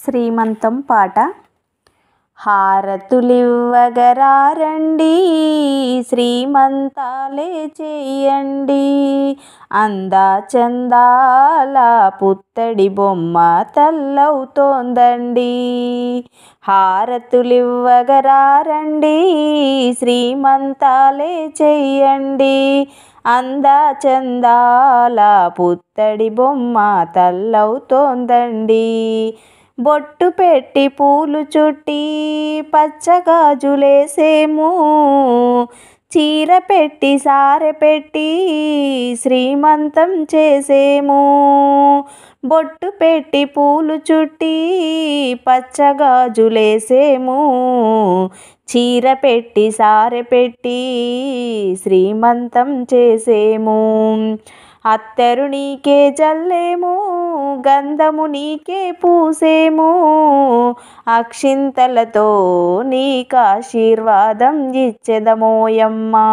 శ్రీమంతం పాట హారతులివ్వగరారండి శ్రీమంతాలే చెయ్యండి అందా చందాల పుత్తడి బొమ్మ తల్లవుతోందండి హారతులివ్వగరారండి శ్రీమంతాలే చెయ్యండి అందా చందాల పుత్తడి బొమ్మ తల్లవుతోందండి బొట్టు పెట్టి పూలు చుట్టి పచ్చగాజులేసేము చీర పెట్టి సారె పెట్టి శ్రీమంతం చేసేము బొట్టు పెట్టి పూలు చుట్టి పచ్చగాజులేసేము చీర పెట్టి సారె పెట్టి శ్రీమంతం చేసేము అత్తరు నీకే జల్లేము గంధము నీకే పూసేము అక్షింతలతో నీకు ఆశీర్వాదం ఇచ్చెదమోయమ్మా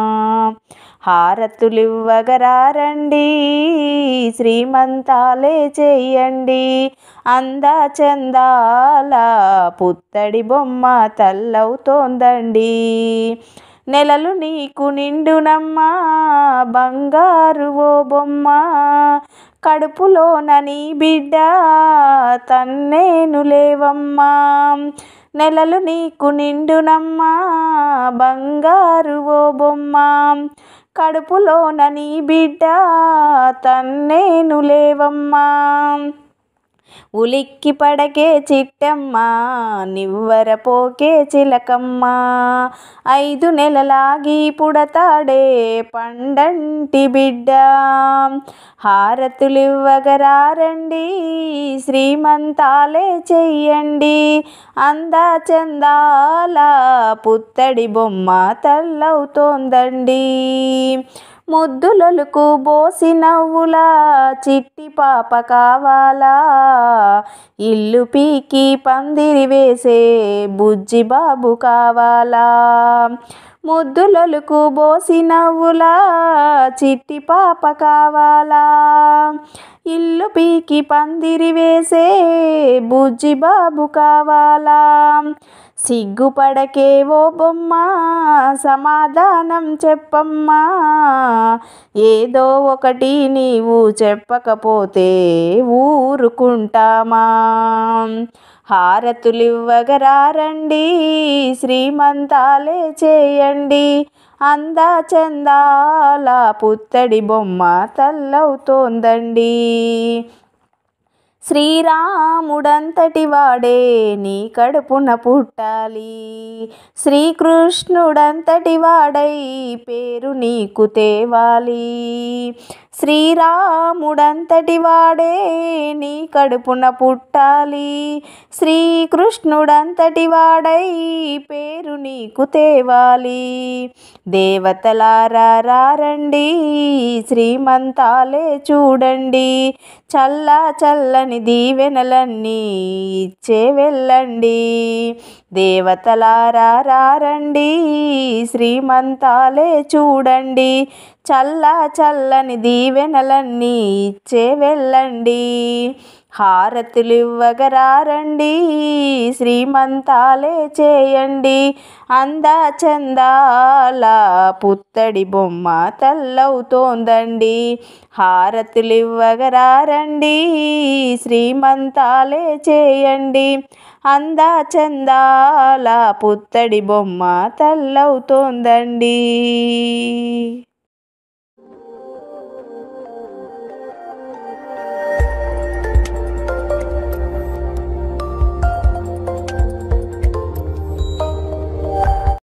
హారతులివ్వగరారండి శ్రీమంతాలే చెయ్యండి అందా చందాల పుత్తడి బొమ్మ తల్లవుతోందండి నెలలు నీకు నిండునమ్మా బంగారు ఓ బొమ్మ కడుపులోన నీ బిడ్డ తన్నేను లేవమ్మా నెలలు నీకు నిండునమ్మా బంగారు ఓ బొమ్మ కడుపులోన నీ బిడ్డ తన్నేను లేవమ్మా ఉలిక్కి పడకే చిట్టమ్మ నివ్వరపోకే చిలకమ్మ ఐదు నెలలాగి పుడతాడే పండంటి బిడ్డ హారతులివ్వగరారండి శ్రీమంతాలే చెయ్యండి అందా చందాల పుత్తడి బొమ్మ తల్లవుతోందండి ముద్దులొలుకు బోసి నవ్వులా చిట్టి పాప కావాలా ఇల్లు పీకి పందిరి వేసే బుజ్జి బాబు కావాలా ముద్దులొలుకు బోసి నవ్వులా చిట్టి పాప కావాలా ఇల్లు పీకి పందిరి వేసే బుజ్జి బాబు కావాలా సిగ్గుపడకే ఓ బొమ్మ సమాధానం చెప్పమ్మా ఏదో ఒకటి నీవు చెప్పకపోతే ఊరుకుంటామా హారతులివ్వగరారండి శ్రీమంతాలే చేయండి అందా చందాల పుత్తడి బొమ్మ తల్లవుతోందండి శ్రీరాముడంతటి వాడే నీ కడుపున పుట్టాలి శ్రీకృష్ణుడంతటి వాడై పేరు నీకు తేవాలి శ్రీరాముడంతటి వాడే నీ కడుపున పుట్టాలి శ్రీకృష్ణుడంతటి వాడై పేరు నీకు తేవాలి దేవతలారా రండి శ్రీమంతాలే చూడండి చల్లా చల్లని దీవెనలన్నీ ఇచ్చే వెళ్ళండి దేవతలారా రండి శ్రీమంతాలే చూడండి చల్లా చల్లని దీవెనలన్నీ ఇచ్చే వెళ్ళండి హారతులివ్వగరారండి శ్రీమంతాలే చేయండి అందా చందాల పుత్తడి బొమ్మ తల్లవుతోందండి హారతులివ్వగరారండి శ్రీమంతాలే చేయండి అందా చందాల పుత్తడి బొమ్మ తల్లవుతోందండి